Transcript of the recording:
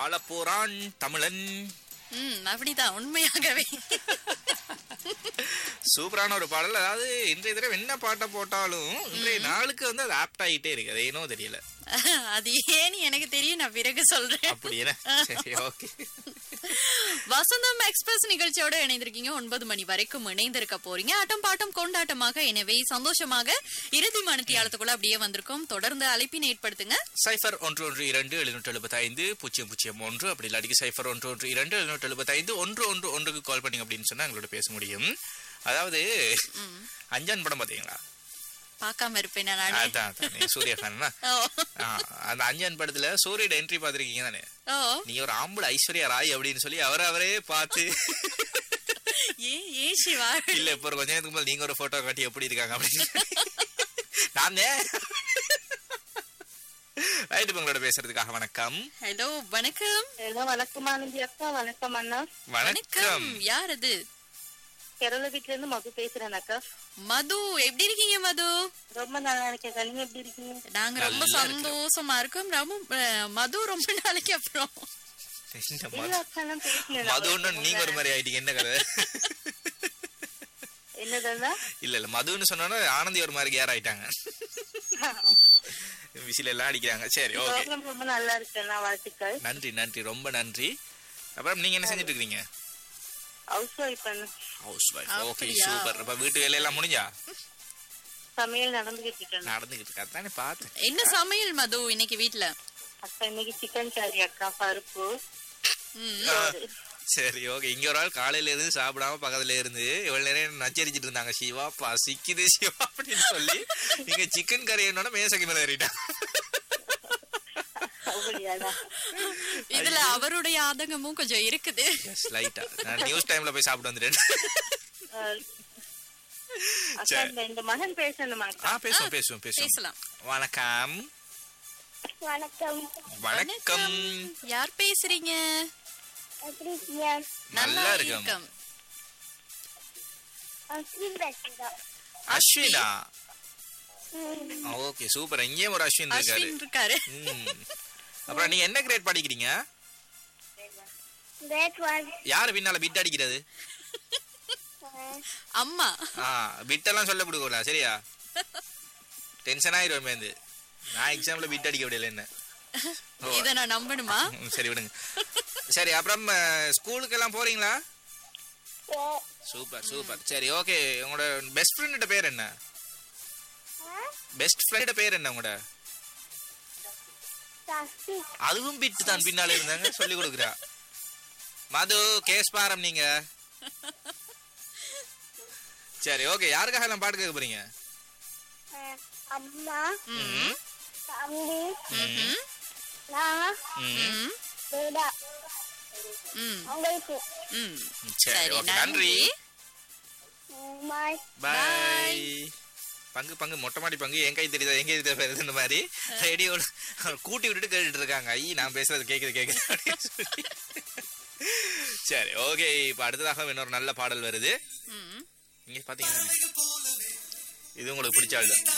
ஆளப்போறான் தமிழன் ம் அப்படிதான் உண்மையாகவே சூப்பரான ஒரு பாடல் அதாவது இன்றைய தினம் என்ன பாட்டை போட்டாலும் இன்றைய நாளுக்கு வந்து அது ஆப்ட் ஆகிட்டே இருக்கு அது ஏனோ தெரியல அது ஏன்னு எனக்கு தெரியும் நான் பிறகு சொல்றேன் அப்படி என்ன சரி ஓகே வசந்தம் எக்ஸ்பிரஸ் நிகழ்ச்சியோட இணைந்திருக்கீங்க ஒன்பது மணி வரைக்கும் இணைந்திருக்க போறீங்க ஆட்டம் பாட்டம் கொண்டாட்டமாக எனவே சந்தோஷமாக இறுதி மனத்தியாலத்துக்குள்ள அப்படியே வந்திருக்கோம் தொடர்ந்து அழைப்பினை ஏற்படுத்துங்க சைஃபர் ஒன்று ஒன்று இரண்டு எழுநூற்று எழுபத்தி ஐந்து பூஜ்ஜியம் பூஜ்ஜியம் ஒன்று அப்படி இல்லாட்டி சைஃபர் ஒன்று ஒன்று இரண்டு எழுநூற்று எழுபத்தி ஐந்து ஒன்று ஒன்று ஒன்றுக்கு கால் பண்ணீங்க அப்படின்னு சொன்னா எங்களோட பேச முடியும் அதாவது அஞ்சான் படம் பாத்தீங்களா பார்க்காம இருப்பேன் நானே அதான் அதான் நீ சூர்யா ஃபேன்னா ஓ அந்த அஞ்சான் படத்துல சூரியோட என்ட்ரி பாத்திருக்கீங்க தானே ஓ நீ ஒரு ஆம்பளை ஐஸ்வர்யா ராய் அப்படின்னு சொல்லி அவரை அவரே பார்த்து ஏ ஏ சிவா இல்ல இப்ப ஒரு கொஞ்ச நேரத்துக்கு மேல நீங்க ஒரு போட்டோ காட்டி எப்படி இருக்காங்க அப்படின்னு நான் ரைட்டு உங்களோட பேசுறதுக்காக வணக்கம் ஹலோ வணக்கம் ஹலோ வணக்கம் ஆனந்தி அக்கா வணக்கம் அண்ணா வணக்கம் யார் அது கேரள வீட்ல இருந்து மது பேசுறேன் அக்கா மது எப்படி இருக்கீங்க மது ரொம்ப நல்லா இருக்கேன் நீங்க எப்படி இருக்கீங்க நாங்க ரொம்ப நல்லா இருக்கோம். சந்தோஷமா இருக்கோம் ரொம்ப அஹ், மது ரொம்ப நாளைக்கு அப்புறம் இந்த இல்ல மது- அக்கா நான் பேசினேன் மதுன்னு நீங்க ஒரு மாதிரி ஆயிட்டீங்க என்ன கதை என்னதுன்னா இல்ல இல்ல மதுன்னு சொன்னோன்னா ஆனந்தி ஒரு மாதிரி கேர் ஆயிட்டாங்க விசில எல்லாம் அடிக்கிறாங்க சரி ஓகே ப்ரோக்ராம் ரொம்ப நல்லா இருக்கு அண்ணா வாழ்த்துக்கள் நன்றி நன்றி ரொம்ப நன்றி அப்புறம் நீங்க என்ன செஞ்சுட்டு இருக்கீங்க ஹவுஸ் ஒய்ஃப் அண்ணா ஹவுஸ் ஒய்ஃப் ஓகே அப்படியா? சூப்பர் இப்ப வீட்டு வேலையெல்லாம் முடிஞ்சா சமையல் நடந்துகிட்டு இருக்கேன் நடந்துகிட்டு இருக்கா தானே பார்த்தேன் என்ன சமையல் மது இன்னைக்கு வீட்ல அக்கா இன்னைக்கு சிக்கன் கறி அக்கா பருப்பு ம். சோறு. சரி ஓகே இங்க ஒரு ஆள் காலையில இருந்து சாப்பிடாம பக்கத்துல இருந்து இவ்வளவு நேரம் நச்சரிச்சிட்டு இருந்தாங்க சிவா பசிக்குது சிவா அப்படின்னு சொல்லி நீங்க சிக்கன் கறி என்னோட மேசைக்கு மேல ஏறிட்டாங்க அப்படியாடா இதுல அவருடைய ஆதங்கமும் கொஞ்சம் இருக்குது எஸ் லைட்டா நான் நியூஸ் டைம்ல போய் சாப்பிட்டு வந்துட்டேன் அஹ், அக்கா சரி. இந்த- இந்த மகன் பேசணுமா ஆ அக்கா பேசுவோம் பேசுவோம் பேசுவோம் பேசலாம் வணக்கம் வணக்கம் வணக்கம் யார் பேசுறீங்க எப்படி இருக்கீங்க நல்லா இருக்கும் அஸ்வினா ஓகே சூப்பர் இங்கேயும் ஒரு அஸ்வின் இருக்காரு அஸ்வின் இருக்காரு ம். அப்புறம் நீங்க என்ன கிரேட் படிக்கிறீங்க கிரேட் ஒன் யாரு பின்னால பிட் அடிக்கிறது அம்மா ஆ பிட்டெல்லாம் சொல்ல கொடுக்கல சரியா டென்ஷன் ஆயிரும் மேந்து நான் எக்ஸாம்ல பிட் அடிக்க விடல என்ன ஓ, இத நான் நம்பணுமா ம், சரி விடுங்க சரி அப்புறம் ஸ்கூலுக்கு எல்லாம் போறீங்களா சூப்பர் சூப்பர் சரி ஓகே உங்களோட பெஸ்ட் ஃப்ரெண்டோட பேர் என்ன பெஸ்ட் ஃப்ரெண்டோட பேர் என்ன உங்களோட அதுவும் பிட்டு தான் பின்னால இருந்தாங்க சொல்லி கொடுக்குறா மது கேஸ் பாரம் நீங்க சரி ஓகே யாருக்காக எல்லாம் பாட்டு கேட்க போறீங்க அம்மா ம், தம்பி ம்ஹும். நான் ம். ம். வேடா ம். உங்களுக்கு ம். சரி சரி ஓகே நன்றி பாய் பாய் பங்கு பங்கு மொட்டை மாடி பங்கு என் கை தெரியுதா எங்க தெரியுதா பேருது இந்த மாதிரி ரேடியோ கூட்டி விட்டுட்டு கேட்டுட்டு இருக்காங்க ஐ நான் பேசுறது கேக்குது கேக்குது அப்படின்னு சொல்லி. சரி ஓகே இப்ப அடுத்ததாக இன்னொரு நல்ல பாடல் வருது ம். இங்க பாத்தீங்கன்னா இது உங்களுக்கு பிடிச்ச ஆள் தான்